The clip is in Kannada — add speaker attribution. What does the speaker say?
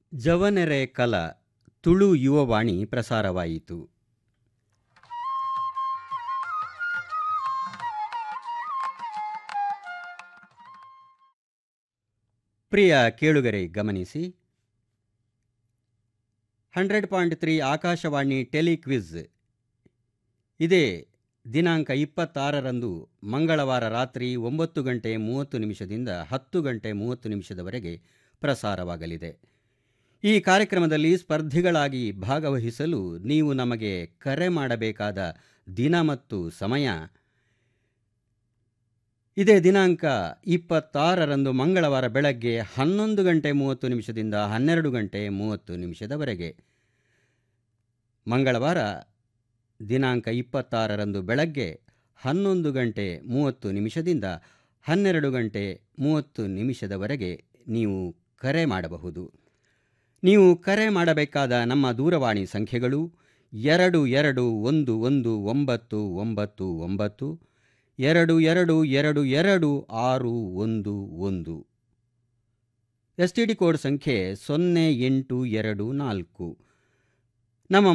Speaker 1: ಜವನೆರೆ ಕಲ ತುಳು ಯುವವಾಣಿ ಪ್ರಸಾರವಾಯಿತು ಪ್ರಿಯ ಕೇಳುಗರೆ ಗಮನಿಸಿ hundred point three Akashvani telequiz ಇದೇ ದಿನಾಂಕ ಇಪ್ಪತ್ತಾರರಂದು ಮಂಗಳವಾರ ರಾತ್ರಿ ಒಂಬತ್ತು ಗಂಟೆ ಮೂವತ್ತು ನಿಮಿಷದಿಂದ ಹತ್ತು ಗಂಟೆ ಮೂವತ್ತು ನಿಮಿಷದವರೆಗೆ ಪ್ರಸಾರವಾಗಲಿದೆ ಈ ಕಾರ್ಯಕ್ರಮದಲ್ಲಿ ಸ್ಪರ್ಧಿಗಳಾಗಿ ಭಾಗವಹಿಸಲು ನೀವು ನಮಗೆ ಕರೆ ಮಾಡಬೇಕಾದ ದಿನ ಮತ್ತು ಸಮಯ ಇದೇ ದಿನಾಂಕ ಇಪ್ಪತ್ತಾರರಂದು ಮಂಗಳವಾರ ಬೆಳಗ್ಗೆ ಹನ್ನೊಂದು ಗಂಟೆ ಮೂವತ್ತು ನಿಮಿಷದಿಂದ ಹನ್ನೆರಡು ಗಂಟೆ ಮೂವತ್ತು ನಿಮಿಷದವರೆಗೆ ಮಂಗಳವಾರ ದಿನಾಂಕ ಇಪ್ಪತ್ತಾರರಂದು ಬೆಳಗ್ಗೆ ಹನ್ನೊಂದು ಗಂಟೆ ಮೂವತ್ತು ನಿಮಿಷದಿಂದ ಹನ್ನೆರಡು ಗಂಟೆ ಮೂವತ್ತು ನಿಮಿಷದವರೆಗೆ ನೀವು ಕರೆ ಮಾಡಬಹುದು ನೀವು ಕರೆ ಮಾಡಬೇಕಾದ ನಮ್ಮ ದೂರವಾಣಿ ಸಂಖ್ಯೆಗಳು ಎರಡು ಎರಡು ಒಂದು ಒಂದು ಒಂಬತ್ತು ಒಂಬತ್ತು ಒಂಬತ್ತು ಎರಡು ಎರಡು ಎರಡು ಎರಡು ಆರು ಒಂದು ಒಂದು ಎಸ್ ಟಿ ಡಿ ಕೋಡ್ ಸಂಖ್ಯೆ ಸೊನ್ನೆ ಎಂಟು ಎರಡು ನಾಲ್ಕು ನಮ್ಮ